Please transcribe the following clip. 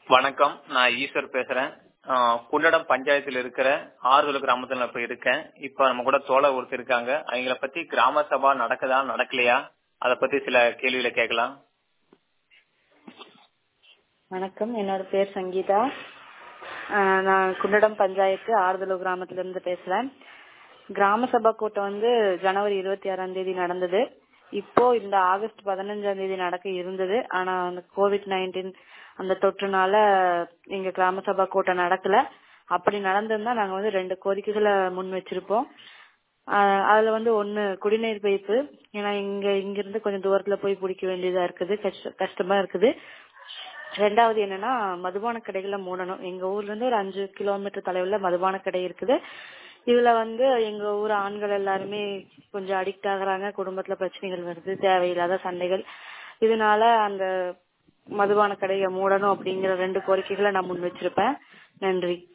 வணக்கம் நான் ஈஸ்வர் பேசுறேன் ஆஹ் குண்டடம் பஞ்சாயத்துல இருக்கிற ஆறுதல் கிராமத்துல நான் இப்ப இருக்கேன் இப்ப நம்ம கூட தோழர் ஒருத்தர் இருக்காங்க அவங்கள பத்தி கிராம சபா நடக்குதா நடக்கலையா அத பத்தி சில கேள்விகளை கேட்கலாம் வணக்கம் என்னோட பேர் சங்கீதா ஆஹ் நான் குண்டடம் பஞ்சாயத்து ஆறுதலூர் கிராமத்துல இருந்து பேசுறேன் கிராம சபா கூட்டம் வந்து ஜனவரி இருபத்தி ஆறாம் தேதி நடந்தது இப்போ இந்த ஆகஸ்ட் பதினஞ்சாம் தேதி நடக்க இருந்தது ஆனா அந்த கோவிட் நைன்டீன் அந்த தொற்றுனால எங்க கிராம சபா கூட்டம் நடக்கல அப்படி நடந்திருந்தா நாங்க வந்து ரெண்டு கோரிக்கைகளை முன் வச்சிருப்போம் ஆஹ் அதுல வந்து ஒண்ணு குடிநீர் பைப்பு ஏன்னா இங்க இங்க இருந்து கொஞ்சம் தூரத்துல போய் பிடிக்க வேண்டியதா இருக்குது கஷ்ட- கஷ்டமா இருக்குது ரெண்டாவது என்னன்னா மதுபான கடைகளை மூடணும் எங்க ஊர்ல இருந்து ஒரு அஞ்சு கிலோமீட்டர் தொலைவுல மதுபான கடை இருக்குது இதுல வந்து எங்க ஊர் ஆண்கள் எல்லாருமே கொஞ்சம் அடிக்ட் ஆகுறாங்க குடும்பத்துல பிரச்சனைகள் வருது தேவையில்லாத சண்டைகள் இதனால அந்த மதுபான கடையை மூடணும் அப்படிங்கிற ரெண்டு கோரிக்கைகளை நான் முன் வச்சிருப்பேன் நன்றி